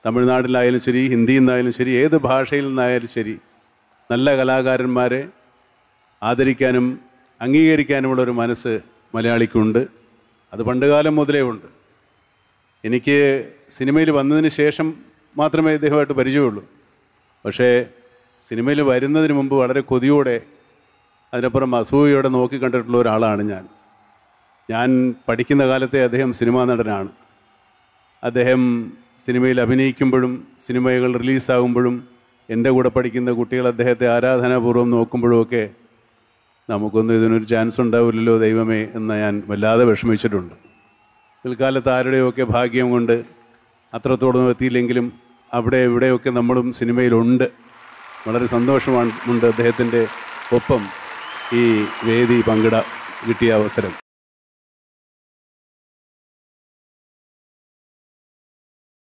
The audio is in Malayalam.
തമിഴ്നാട്ടിലായാലും ശരി ഹിന്ദിയിൽ നിന്നായാലും ശരി ഏത് ഭാഷയിൽ നിന്നായാലും ശരി നല്ല കലാകാരന്മാരെ ആദരിക്കാനും അംഗീകരിക്കാനുമുള്ള ഒരു മനസ്സ് മലയാളിക്കുണ്ട് അത് പണ്ടുകാലം മുതലേ ഉണ്ട് എനിക്ക് സിനിമയിൽ വന്നതിന് ശേഷം മാത്രമേ ഇദ്ദേഹമായിട്ട് പരിചയമുള്ളൂ പക്ഷേ സിനിമയിൽ വരുന്നതിന് മുമ്പ് വളരെ കൊതിയോടെ അതിനപ്പുറം അസൂയയോടെ നോക്കിക്കണ്ടിട്ടുള്ള ഒരാളാണ് ഞാൻ ഞാൻ പഠിക്കുന്ന കാലത്തെ അദ്ദേഹം സിനിമാ നടനാണ് അദ്ദേഹം സിനിമയിൽ അഭിനയിക്കുമ്പോഴും സിനിമകൾ റിലീസാകുമ്പോഴും എൻ്റെ കൂടെ പഠിക്കുന്ന കുട്ടികൾ അദ്ദേഹത്തെ ആരാധനാപൂർവ്വം നോക്കുമ്പോഴുമൊക്കെ നമുക്കൊന്നും ഇതിനൊരു ചാൻസ് ഉണ്ടാവില്ലല്ലോ ദൈവമേ എന്ന് ഞാൻ വല്ലാതെ വിഷമിച്ചിട്ടുണ്ട് പിൽക്കാലത്ത് ആരുടെയൊക്കെ ഭാഗ്യം കൊണ്ട് അത്രത്തോളം എത്തിയില്ലെങ്കിലും അവിടെ ഇവിടെയൊക്കെ നമ്മളും സിനിമയിലുണ്ട് വളരെ സന്തോഷമാണ് ഉണ്ട് അദ്ദേഹത്തിൻ്റെ ഒപ്പം ഈ വേദി പങ്കിട കിട്ടിയ അവസരം